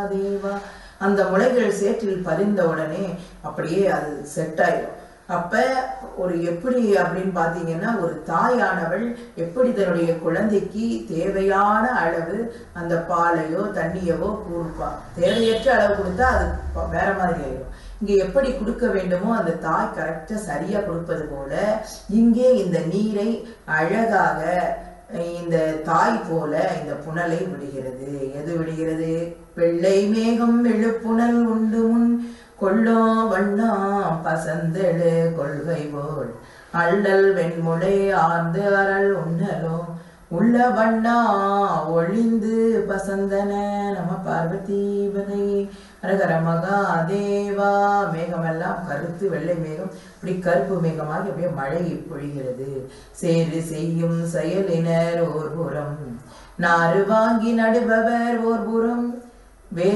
மகாதேவா அந்த முளைகள் சேற்றில் பதிந்த உடனே அப்படியே அது செட் ஆயிடும் அப்ப ஒரு எப்படி அப்படின்னு பார்த்தீங்கன்னா ஒரு தாயானவள் எப்படி தன்னுடைய குழந்தைக்கு தேவையான அளவு அந்த பாலையோ தண்ணியவோ கொடுப்பா தேவையற்ற அளவு கொடுத்தா அது ப- வேற மாதிரி ஆயிடும் இங்க எப்படி கொடுக்க வேண்டுமோ அந்த தாய் கரெக்டா சரியா கொடுப்பது போல இங்கே இந்த நீரை அழகாக இந்த தாய் போல இந்த புனலை விடுகிறது எது விடுகிறது வெள்ளை மேகம் எழுப்புணல் உண்டு முன் கொள்ளோ வண்ணா பசந்தெழு கொள்கை போல் அள்ளல் வெண்முளை ஆர்ந்து அரள் உண்ணலோ உள்ள வண்ணா ஒளிந்து பசந்தன நம பார்வதி பதை ஹரஹர மகாதேவா மேகமெல்லாம் கருத்து வெள்ளை மேகம் இப்படி கருப்பு மேகமாகி அப்படியே மழை பொழிகிறது சேரு செய்யும் செயலினர் ஓர் புறம் நாறு வாங்கி நடுபவர் ஓர் புறம் வேறு